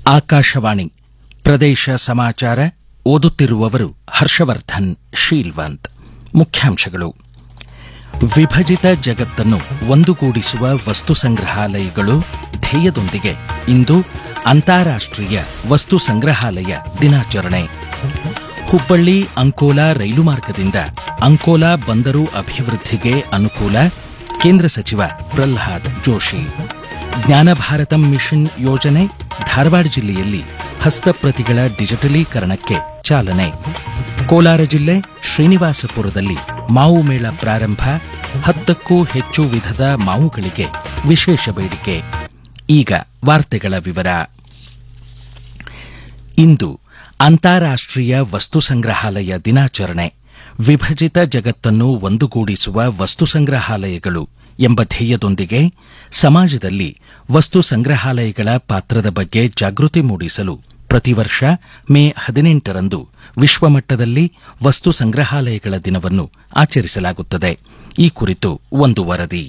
ಆಕಾಶವಾಣಿ ಪ್ರದೇಶ ಸಮಾಚಾರ ಓದುತ್ತಿರುವವರು ಹರ್ಷವರ್ಧನ್ ಶೀಲ್ವಂತ್ ಮುಖ್ಯಾಂಶಗಳು ವಿಭಜಿತ ಜಗತ್ತನ್ನು ಒಂದುಗೂಡಿಸುವ ವಸ್ತು ಸಂಗ್ರಹಾಲಯಗಳು ಧ್ಯೇಯದೊಂದಿಗೆ ಇಂದು ಅಂತಾರಾಷ್ಟೀಯ ವಸ್ತು ಸಂಗ್ರಹಾಲಯ ದಿನಾಚರಣೆ ಹುಬ್ಬಳ್ಳಿ ಅಂಕೋಲಾ ರೈಲು ಮಾರ್ಗದಿಂದ ಅಂಕೋಲಾ ಬಂದರು ಅಭಿವೃದ್ಧಿಗೆ ಅನುಕೂಲ ಕೇಂದ್ರ ಸಚಿವ ಪ್ರಲ್ಹಾದ್ ಜೋಶಿ ಜ್ಞಾನ ಭಾರತಂ ಮಿಷನ್ ಯೋಜನೆ ಧಾರವಾಡ ಜಿಲ್ಲೆಯಲ್ಲಿ ಹಸ್ತಪ್ರತಿಗಳ ಡಿಜಿಟಲೀಕರಣಕ್ಕೆ ಚಾಲನೆ ಕೋಲಾರ ಜಿಲ್ಲೆ ಶ್ರೀನಿವಾಸಪುರದಲ್ಲಿ ಮಾವು ಮೇಳ ಪ್ರಾರಂಭ ಹತ್ತಕ್ಕೂ ಹೆಚ್ಚು ವಿಧದ ಮಾವುಗಳಿಗೆ ವಿಶೇಷ ಬೇಡಿಕೆ ಈಗ ವಾರ್ತೆಗಳ ವಿವರ ಇಂದು ಅಂತಾರಾಷ್ಟೀಯ ವಸ್ತು ಸಂಗ್ರಹಾಲಯ ದಿನಾಚರಣೆ ವಿಭಜಿತ ಜಗತ್ತನ್ನು ಒಂದುಗೂಡಿಸುವ ವಸ್ತು ಸಂಗ್ರಹಾಲಯಗಳು ಎಂಬ ಧ್ಯೇಯದೊಂದಿಗೆ ಸಮಾಜದಲ್ಲಿ ವಸ್ತು ಸಂಗ್ರಹಾಲಯಗಳ ಪಾತ್ರದ ಬಗ್ಗೆ ಜಾಗೃತಿ ಮೂಡಿಸಲು ಪ್ರತಿ ವರ್ಷ ಮೇ ಹದಿನೆಂಟರಂದು ವಿಶ್ವಮಟ್ಟದಲ್ಲಿ ವಸ್ತು ಸಂಗ್ರಹಾಲಯಗಳ ದಿನವನ್ನು ಆಚರಿಸಲಾಗುತ್ತದೆ ಈ ಕುರಿತು ಒಂದು ವರದಿ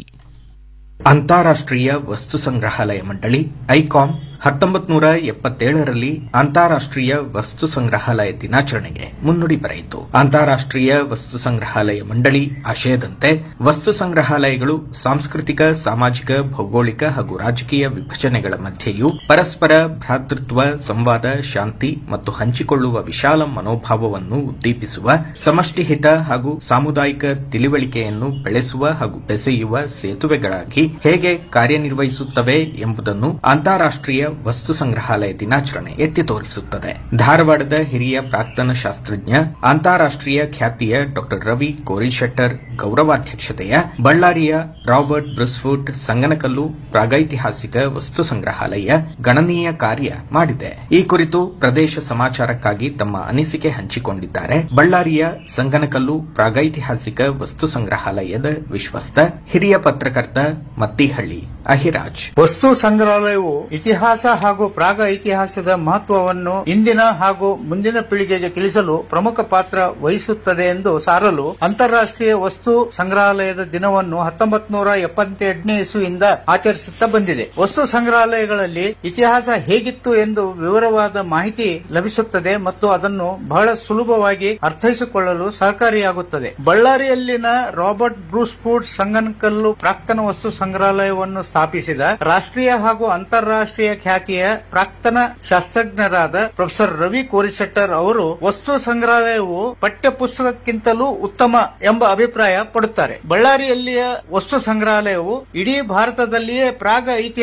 ಅಂತಾರಾಷ್ಟೀಯ ವಸ್ತು ಸಂಗ್ರಹಾಲಯ ಮಂಡಳಿ ಐಕಾಂ ಹತ್ತೊಂಬತ್ತು ನೂರ ಎಪ್ಪತ್ತೇಳರಲ್ಲಿ ಅಂತಾರಾಷ್ಟೀಯ ವಸ್ತು ಸಂಗ್ರಹಾಲಯ ದಿನಾಚರಣೆಗೆ ಮುನ್ನುಡಿ ಬರೆಯಿತು ಅಂತಾರಾಷ್ಟೀಯ ವಸ್ತು ಸಂಗ್ರಹಾಲಯ ಮಂಡಳಿ ಆಶಯದಂತೆ ವಸ್ತು ಸಂಗ್ರಹಾಲಯಗಳು ಸಾಂಸ್ಕೃತಿಕ ಸಾಮಾಜಿಕ ಭೌಗೋಳಿಕ ಹಾಗೂ ರಾಜಕೀಯ ವಿಭಜನೆಗಳ ಮಧ್ಯೆಯೂ ಪರಸ್ಪರ ಭ್ರಾತೃತ್ವ ಸಂವಾದ ಶಾಂತಿ ಮತ್ತು ಹಂಚಿಕೊಳ್ಳುವ ವಿಶಾಲ ಮನೋಭಾವವನ್ನು ಉದ್ದೀಪಿಸುವ ಸಮಷ್ಟಿ ಹಿತ ಹಾಗೂ ಸಾಮುದಾಯಿಕ ತಿಳಿವಳಿಕೆಯನ್ನು ಬೆಳೆಸುವ ಹಾಗೂ ಬೆಸೆಯುವ ಸೇತುವೆಗಳಾಗಿ ಹೇಗೆ ಕಾರ್ಯನಿರ್ವಹಿಸುತ್ತವೆ ಎಂಬುದನ್ನು ಅಂತಾರಾಷ್ಟೀಯ ವಸ್ತು ಸಂಗ್ರಹಾಲಯ ದಿನಾಚರಣೆ ಎತ್ತಿ ತೋರಿಸುತ್ತದೆ ಧಾರವಾಡದ ಹಿರಿಯ ಪ್ರಾಕ್ತನ ಶಾಸ್ತ್ರಜ್ಞ ಅಂತಾರಾಷ್ಟೀಯ ಖ್ಯಾತಿಯ ಡಾ ರವಿ ಕೋರಿಶೆಟ್ಟರ್ ಗೌರವಾಧ್ಯಕ್ಷತೆಯ ಬಳ್ಳಾರಿಯ ರಾಬರ್ಟ್ ಬ್ರಿಸ್ಫುಟ್ ಸಂಗನಕಲ್ಲು ಪ್ರಾಗೈತಿಹಾಸಿಕ ವಸ್ತು ಸಂಗ್ರಹಾಲಯ ಗಣನೀಯ ಕಾರ್ಯ ಮಾಡಿದೆ ಈ ಕುರಿತು ಪ್ರದೇಶ ಸಮಾಚಾರಕ್ಕಾಗಿ ತಮ್ಮ ಅನಿಸಿಕೆ ಹಂಚಿಕೊಂಡಿದ್ದಾರೆ ಬಳ್ಳಾರಿಯ ಸಂಗನಕಲ್ಲು ಪ್ರಾಗೈತಿಹಾಸಿಕ ವಸ್ತು ಸಂಗ್ರಹಾಲಯದ ವಿಶ್ವಸ್ತ ಹಿರಿಯ ಪತ್ರಕರ್ತ ಮತ್ತಿಹಳ್ಳಿ ಅಹಿರಾಜ್ ವಸ್ತು ಸಂಗ್ರಹಾಲಯವು ಇತಿಹಾಸ ಹಾಗೂ ಪ್ರಾಗ ಇತಿಹಾಸದ ಮಹತ್ವವನ್ನು ಇಂದಿನ ಹಾಗೂ ಮುಂದಿನ ಪೀಳಿಗೆಗೆ ತಿಳಿಸಲು ಪ್ರಮುಖ ಪಾತ್ರ ವಹಿಸುತ್ತದೆ ಎಂದು ಸಾರಲು ಅಂತಾರಾಷ್ಟೀಯ ವಸ್ತು ಸಂಗ್ರಹಾಲಯದ ದಿನವನ್ನು ಹತ್ತೊಂಬತ್ತು ನೂರ ಎಪ್ಪತ್ತೆಂಟನೇ ಇಸುವಿಂದ ಆಚರಿಸುತ್ತಾ ಬಂದಿದೆ ವಸ್ತು ಸಂಗ್ರಹಾಲಯಗಳಲ್ಲಿ ಇತಿಹಾಸ ಹೇಗಿತ್ತು ಎಂದು ವಿವರವಾದ ಮಾಹಿತಿ ಲಭಿಸುತ್ತದೆ ಮತ್ತು ಅದನ್ನು ಬಹಳ ಸುಲಭವಾಗಿ ಅರ್ಥೈಸಿಕೊಳ್ಳಲು ಸಹಕಾರಿಯಾಗುತ್ತದೆ ಬಳ್ಳಾರಿಯಲ್ಲಿನ ರಾಬರ್ಟ್ ಬ್ರೂಸ್ಫುಡ್ ಸಂಗನಕಲ್ಲು ಪ್ರಾಕ್ತನ ವಸ್ತು ಸಂಗ್ರಹಾಲಯವನ್ನು ಸ್ಥಾಪಿಸಿದ ರಾಷ್ಟ್ರೀಯ ಹಾಗೂ ಅಂತಾರಾಷ್ಟೀಯ ಖ್ಯಾತಿಯ ಪ್ರಾಕ್ತನ ಶಾಸ್ತ್ರಜ್ಞರಾದ ಪ್ರೊಫೆಸರ್ ರವಿ ಕೋರಿಸೆಟ್ಟರ್ ಅವರು ವಸ್ತು ಸಂಗ್ರಹಾಲಯವು ಪಠ್ಯ ಪುಸ್ತಕಕ್ಕಿಂತಲೂ ಉತ್ತಮ ಎಂಬ ಅಭಿಪ್ರಾಯ ಪಡುತ್ತಾರೆ ಬಳ್ಳಾರಿಯಲ್ಲಿಯ ವಸ್ತು ಸಂಗ್ರಹಾಲಯವು ಇಡೀ ಭಾರತದಲ್ಲಿಯೇ ಪ್ರಾಗ